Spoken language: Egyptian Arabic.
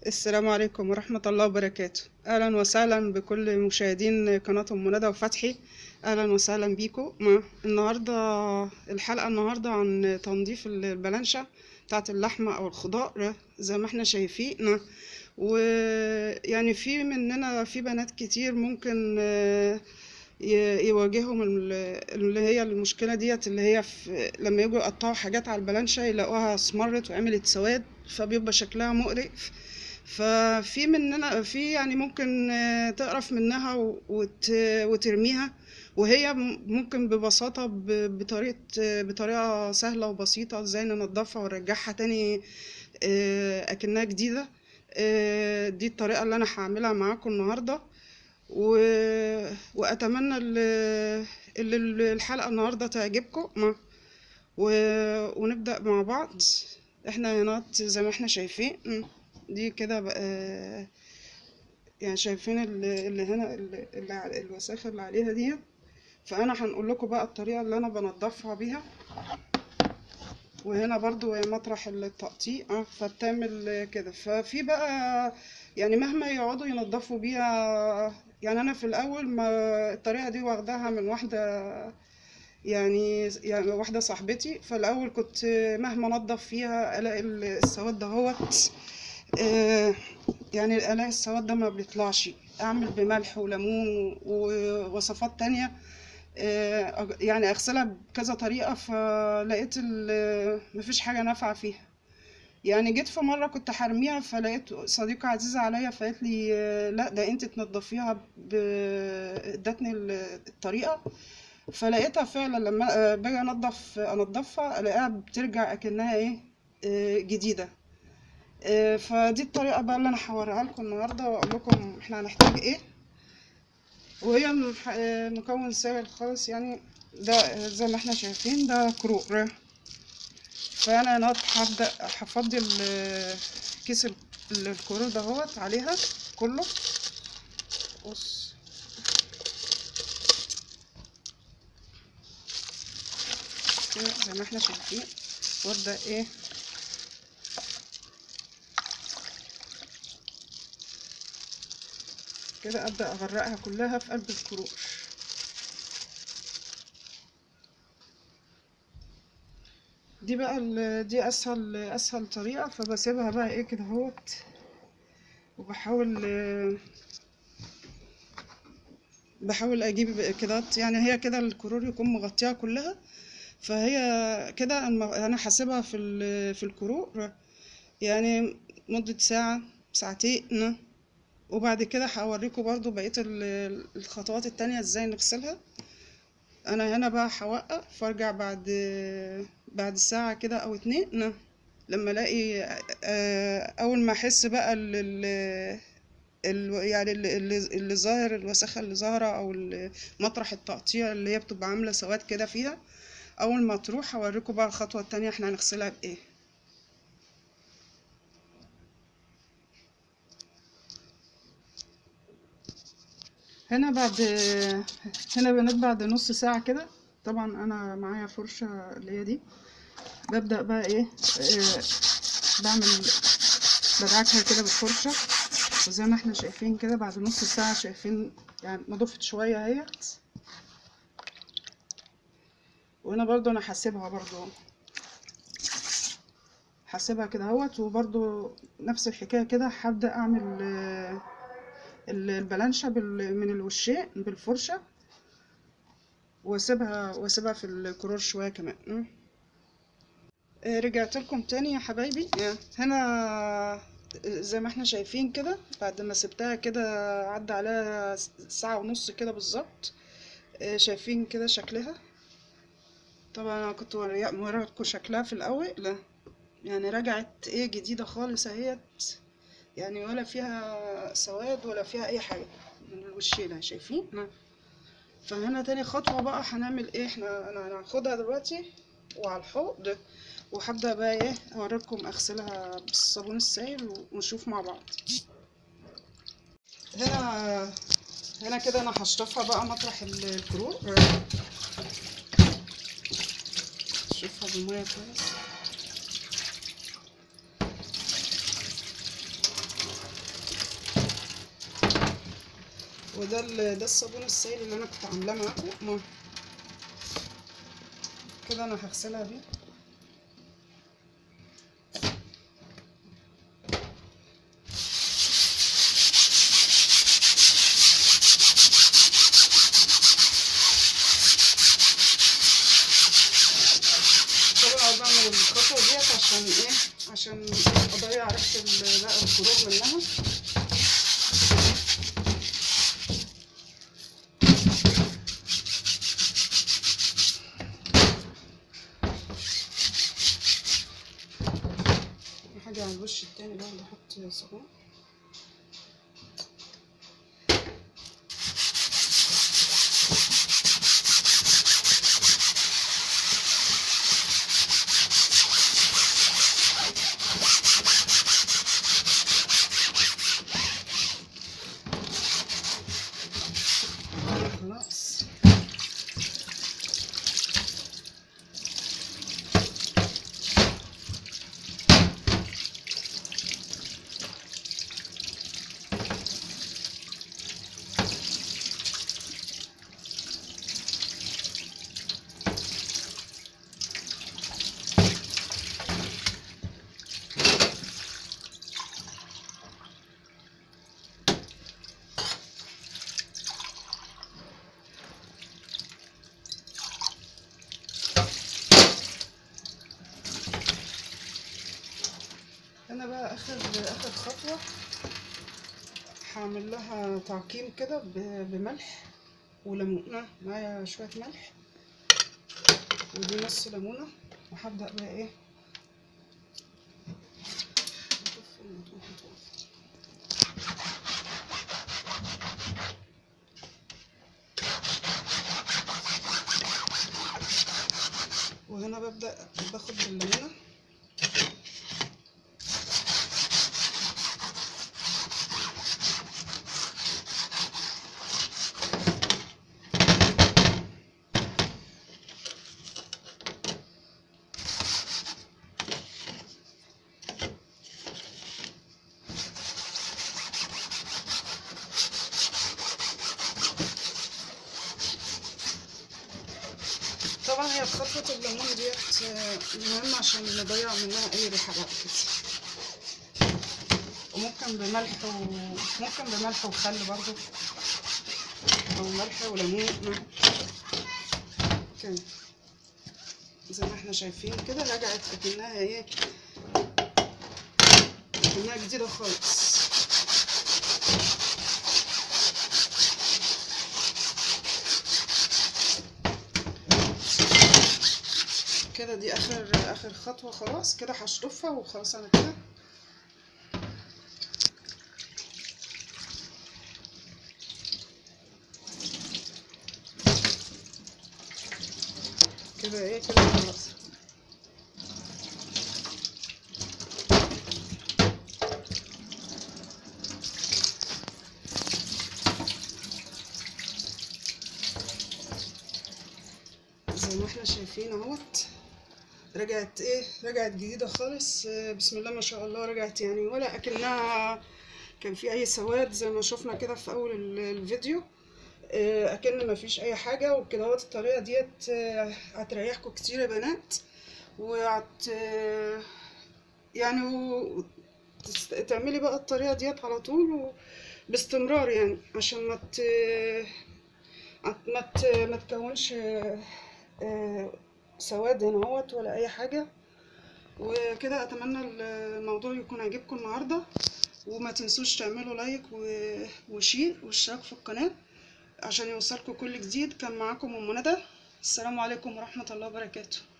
السلام عليكم ورحمة الله وبركاته أهلا وسهلا بكل مشاهدين قناة أم ندى وفتحي أهلا وسهلا بيكم مع النهاردة الحلقة النهاردة عن تنظيف البلانشة بتاعة اللحمة أو الخضار زي ما احنا شايفين ويعني في مننا في بنات كتير ممكن آه، ي- يواجههم ال- اللي هي المشكلة ديت اللي هي في لما يجوا يقطعوا حاجات على البلانشة يلاقوها اسمرت وعملت سواد فبيبقى شكلها مقرف ففي مننا في يعني ممكن آه، تقرف منها و- وت وترميها وهي م- ممكن ببساطة ب- بطريقة آه، بطريقة سهلة وبسيطة ازاي ننضفها ونرجعها تاني آه، أكنها جديدة آه، دي الطريقة اللي أنا هعملها معاكم النهاردة و... وأتمنى ال- ال- الحلقة النهاردة تعجبكم مع- و... ونبدأ مع بعض احنا هنا زي ما احنا شايفين م، دي كده بقى يعني شايفين ال- اللي هنا ال- اللي ع- الوساخة اللي عليها دي فأنا هنقول لكم بقى الطريقة اللي أنا بنضفها بيها وهنا برضو مطرح التقطيع اه فبتعمل كده ففي بقى يعني مهما يقعدوا ينضفوا بيها يعني انا في الاول ما الطريقه دي واخداها من واحده يعني يعني واحده صاحبتي فالاول كنت مهما انضف فيها الاقي السواد دهوت آه، يعني الاقي السواد ده ما بيطلعش اعمل بملح وليمون ووصفات تانية آه، أج- يعني اغسلها بكذا طريقه فلقيت ال- مفيش حاجه نافعه فيها يعني جيت في مره كنت حرميها فلقيت صديقه عزيزه عليا فقالت لي آه، لا ده انت تنضفيها ب... ادتني ال- الطريقه فلقيتها فعلا لما آه، باجي انضف انضفها الاقيها بترجع اكنها ايه آه، جديده آه، فدي الطريقه بقى اللي انا هوريها لكم النهارده واقول لكم احنا هنحتاج ايه وهي المح- آه، مكون سهل خالص يعني ده آه، زي ما احنا شايفين ده كرور فانا هنا هبدا هفضي ال- كيس ال- الكرور دهوت عليها كله بص كده زي ما احنا شايفين وابدا ايه كده ابدا اغرقها كلها في قلب الكرور دي بقى ال- دي اسهل اسهل طريقه فبسيبها بقى ايه كده اهوت وبحاول آه، بحاول اجيب كده يعني هي كده الكرور يكون مغطيها كلها فهي كده الم- انا حاسبها في ال- في الكرور يعني مدة ساعة ساعتين وبعد كده هوريكم برضو بقية ال- الخطوات التانية ازاي نغسلها انا هنا بقى هوقف وارجع بعد بعد ساعة كده او اتنين لما الاقي آه، اول ما احس بقى ال ال- ال- يعني اللي, اللي اللي ظاهر الوسخة اللي ظاهرة او ال- مطرح التقطيع اللي هي بتبقى عاملة سواد كده فيها اول ما تروح هوريكم بقى الخطوة التانية احنا هنغسلها بايه هنا بعد هنا بنات بعد نص ساعة كده طبعا انا معايا فرشة اللي هي دي ببدأ بقى ايه آه، بعمل بدعكها كده بالفرشة وزي ما احنا شايفين كده بعد نص ساعة شايفين يعني نضفت شوية اهيت وهنا برضو انا هسيبها برضو هسيبها كده اهوت وبرضو نفس الحكاية كده هبدأ اعمل آه، ال- البلانشة بال- من الوشين بالفرشة واسيبها واسيبها في الكرور شوية كمان م. آه، رجعت لكم تاني يا حبايبي آه، هنا زي ما احنا شايفين كده بعد ما سبتها كده عدى عليها ساعة ونص كده بالظبط آه، شايفين كده شكلها طبعا انا كنت وريا- موريكم شكلها في الاول لا يعني رجعت ايه جديدة خالص اهيت يعني ولا فيها سواد ولا فيها اي حاجة من الوشين اهي شايفين نعم. فهنا تاني خطوة بقى هنعمل ايه احنا انا هناخدها دلوقتي وعلى الحوض وهبدأ بقى ايه اوريكم اغسلها بالصابون السائل ونشوف مع بعض هنا هنا كده انا هشطفها بقى مطرح ال- الكرور اشوفها بالمية كويس وده ال- ده الصابون السائل اللي انا كنت عاملاه معاكم ما كده انا هغسلها بيه طبعا بعمل الخطوة ديت عشان ايه عشان اضيع ريحة ال- بقى الخروج منها حاجة على الوش التاني برضه احط صابون خلاص انا بقى اخر اخر خطوة هعمل لها تعقيم كده ب- بملح وليمون آه، معايا شوية ملح ودي نص ليمونة وهبدأ بقى ايه أطفي الموضوع هتوقف. وهنا ببدأ باخد بالليمونة طبعا هي خطوة الليمون ديت آه، مهمة عشان نضيع منها أي ريحة بعد كده وممكن بملح وممكن بملح وخل برضو أو ملح وليمون مع- كده زي ما احنا شايفين كده رجعت أكنها ايه أكنها جديدة خالص كده دي اخر اخر خطوه خلاص كده هشطفها وخلاص انا كده كده ايه كده خلاص زي ما احنا شايفين اهوت رجعت ايه رجعت جديدة خالص آه، بسم الله ما شاء الله رجعت يعني ولا اكنها كان في اي سواد زي ما شفنا كده في اول ال- الفيديو آه، اكن ما فيش اي حاجة وكده اهوت الطريقة ديت آه، هتريحكم كتير يا بنات وهت آه، يعني و... تست- تعملي بقى الطريقة ديت على طول و... باستمرار يعني عشان ما ت... ما ت... ما تكونش آه، آه، سواد هنا اهوت ولا اي حاجة وكده اتمنى الموضوع يكون عجبكم النهارده وما تنسوش تعملوا لايك و- وشير واشتراك في القناة عشان يوصلكم كل جديد كان معاكم ام ندى السلام عليكم ورحمة الله وبركاته